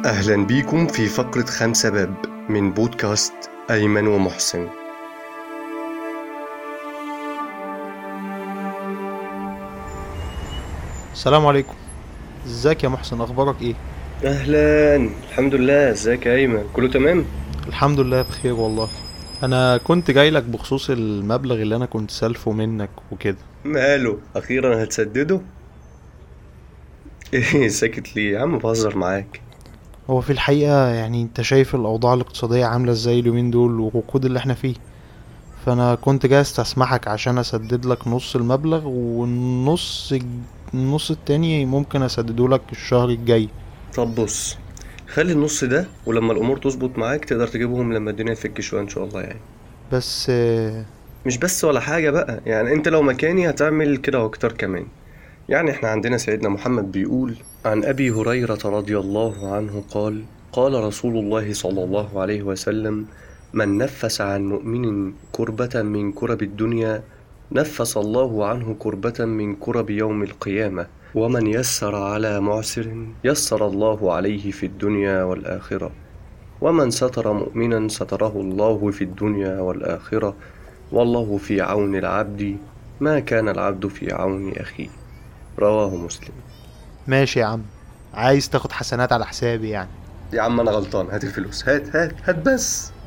أهلا بيكم في فقرة خمسة باب من بودكاست أيمن ومحسن السلام عليكم ازيك يا محسن اخبارك ايه أهلا الحمد لله ازيك يا أيمن كله تمام؟ الحمد لله بخير والله انا كنت جاي لك بخصوص المبلغ اللي انا كنت سالفه منك وكده ماله أخيرا هتسدده؟ إيه ساكت ليه يا عم بهزر معاك هو في الحقيقة يعني انت شايف الاوضاع الاقتصادية عاملة ازاي اليومين دول والركود اللي احنا فيه فانا كنت جاي استسمحك عشان اسدد لك نص المبلغ والنص النص التاني ممكن اسدده لك الشهر الجاي طب بص خلي النص ده ولما الأمور تظبط معاك تقدر تجيبهم لما الدنيا تفك شوية إن شاء الله يعني بس آه، مش بس ولا حاجة بقى يعني انت لو مكاني هتعمل كده واكتر كمان يعني احنا عندنا سيدنا محمد بيقول عن ابي هريرة رضي الله عنه قال قال رسول الله صلى الله عليه وسلم من نفس عن مؤمن كربة من كرب الدنيا نفس الله عنه كربة من كرب يوم القيامة ومن يسر على معسر يسر الله عليه في الدنيا والآخرة ومن ستر مؤمنا ستره الله في الدنيا والآخرة والله في عون العبد ما كان العبد في عون أخيه رواه مسلم ماشي يا عم عايز تاخد حسنات على حسابي يعني يا عم أنا غلطان هات الفلوس هات هات هات بس